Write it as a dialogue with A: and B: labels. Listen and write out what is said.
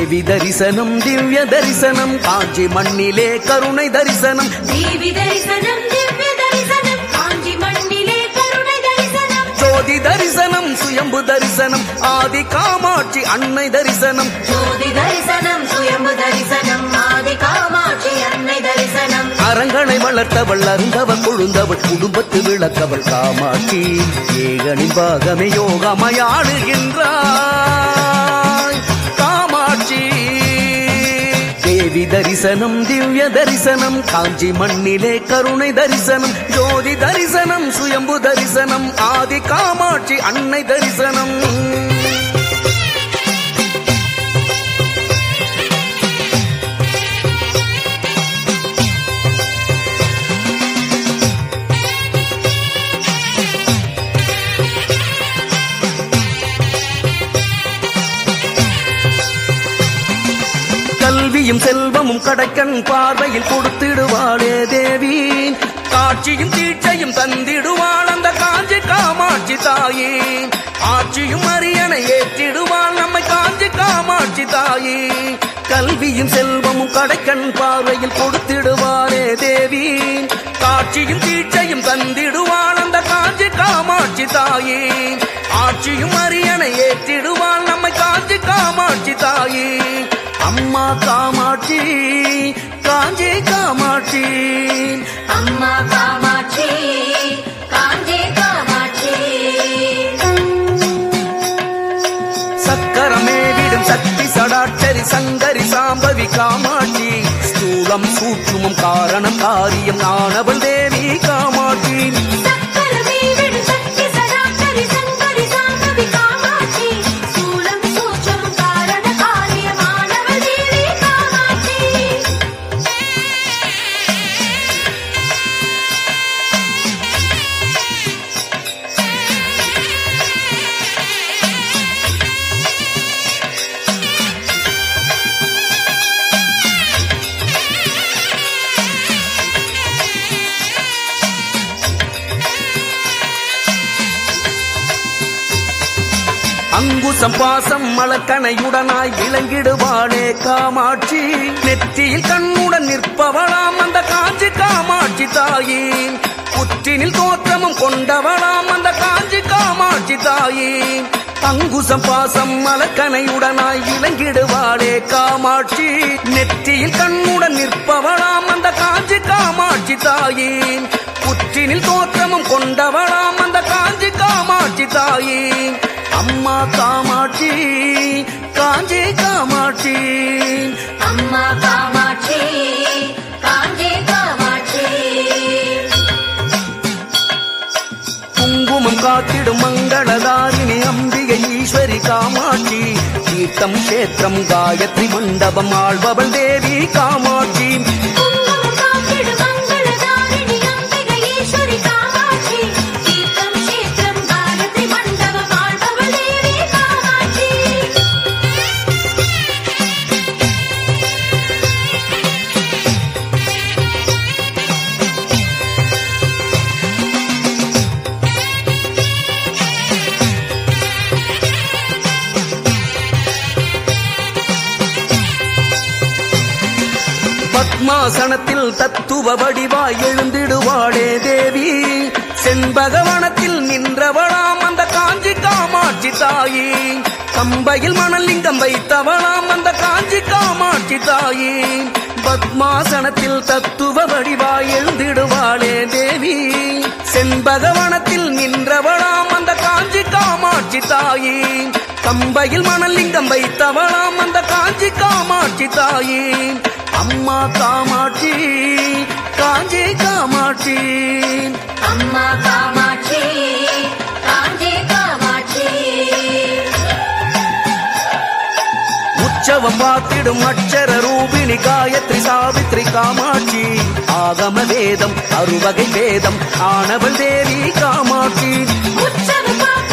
A: தேவி தரிசனம் திவ்ய தரிசனம் காஞ்சி மண்ணிலே கருணை தரிசனம்
B: தேவி தரிசனம் திவ்ய தரிசனம் காஞ்சி மண்ணிலே கருணை தரிசனம்
A: ஜோதி தரிசனம் சுயம்பு தரிசனம் ஆதி காமாட்சி அன்னை தரிசனம்
B: ஜோதி தரிசனம் சுயம்பு தரிசனம் ஆதி காமாட்சி அன்னை தரிசனம்
A: அரங்கனை வளர்த்தவள் அருந்தவள் கொழுந்தவள் குடும்பத்து விளக்கவள் காமாட்சி ஏகனின் பாகமே யோகமயாடுகின்றாய் காமாட்சி தேவி தரிசனம் திவ்ய தரிசனம் காஞ்சி மண்ணிலே கருணை தரிசனம் ஜோதி தரிசனம் சுயம்பு தரிசனம் ஆதி காமாட்சி அன்னை தரிசனம் கல்வியும் செல்வமும் கடைக்கண் பார்வையில் கொடுத்திடுவாளே தேவி காட்சியும் தீட்சையும் தந்திடுவாள் அந்த காஞ்சி காமாட்சி தாயே ஆட்சியும் அரியணை ஏற்றிடுவாள் நம்மை காஞ்சி காமாட்சி தாயே கல்வியும் செல்வமும் கடைக்கண் பார்வையில் கொடுத்திடுவாளே தேவி காட்சியும் தீட்சையும் தந்திடுவாள் அந்த காஞ்சி காமாட்சி தாயே ஆட்சியும் அரியணை ஏற்றிடுவாள் நம்மை காஞ்சி காமாட்சி தாயே அம்மா காமாட்சி காஞ்சி காமாட்சி
B: அம்மா காமாட்சி காஞ்சி காமாட்சி
A: சக்கரமே விடும் சக்தி சடாட்சரி சங்கரி சாம்பவி காமாட்சி ஸ்தூலம் சூட்சுமம் காரணம் காரியம் நானவள் தேவி காமாட்சி
B: சக்கரமே விடு சக்தி சடாக்கரி சங்கரி சாம்பவி காமாட்சி சூலம் சூட்சம் காரண காரியமானவள் தேவி காமாட்சி
A: அங்குசம் பாசம் மலக்கணையுடனாய் விளங்கிடுவாளே காமாட்சி நெற்றியில் கண்ணுடன் நிற்பவளாம் அந்த காஞ்சி காமாட்சி தாயே புற்றினில் தோற்றமும் கொண்டவளாம் அந்த காஞ்சி காமாட்சி தாயே அங்குசம் பாசம் மலக்கணையுடனாய் விளங்கிடுவாளே காமாட்சி நெற்றியில் கண்ணுடன் நிற்பவளாம் அந்த காஞ்சி காமாட்சி தாயே புற்றினில் தோற்றமும் கொண்டவளாம் அந்த காஞ்சி காமாட்சி தாயே அம்மா காமாட்சி காஞ்சி காமாட்சி
B: அம்மா காமாட்சி காஞ்சி காமாட்சி
A: குங்குமம் காத்திடும் மங்களதாரிணி அம்பிகை ஈஸ்வரி காமாட்சி தீர்த்தம் கஷேத்திரம் காயத்ரி மண்டபம் ஆள்பவள் தேவி காமாட்சி
B: குங்குமம் காத்திடு மங்களதாரிணி அம்பிகை ஈஸ்வரி காமாட்சி தீர்த்தம் கஷேத்திரம் காயத்ரி மண்டபம் ஆள்பவள் தேவி காமாட்சி
A: பத்மாசனத்தில் தத்துவ வடிவாய் எழுந்திடுவாளே தேவி செண்பகவனத்தில் நின்றவளாம் அந்த காஞ்சி காமாட்சி தாயே கம்பையில் மணலிங்கம் வைத்தவளாம் அந்த காஞ்சி காமாட்சி தாயே பத்மாசனத்தில் தத்துவ வடிவாய் எழுந்திடுவாளே தேவி செண்பகவனத்தில் நின்றவளாம் அந்த காஞ்சி காமாட்சி தாயே கம்பையில் மணலிங்கம் வைத்தவளாம் அந்த காஞ்சி காமாட்சி தாயே அம்மா காமாட்சி காஞ்சி காமாட்சி
B: அம்மா காமாட்சி காஞ்சி காமாட்சி
A: உற்சவம் பார்த்திடும் அட்சர ரூபிணி காயத்ரி சாவித்ரி காமாட்சி ஆகம வேதம் அறுவகை வேதம் ஆனவள் தேவி காமாட்சி
B: உற்சவ பாட்டு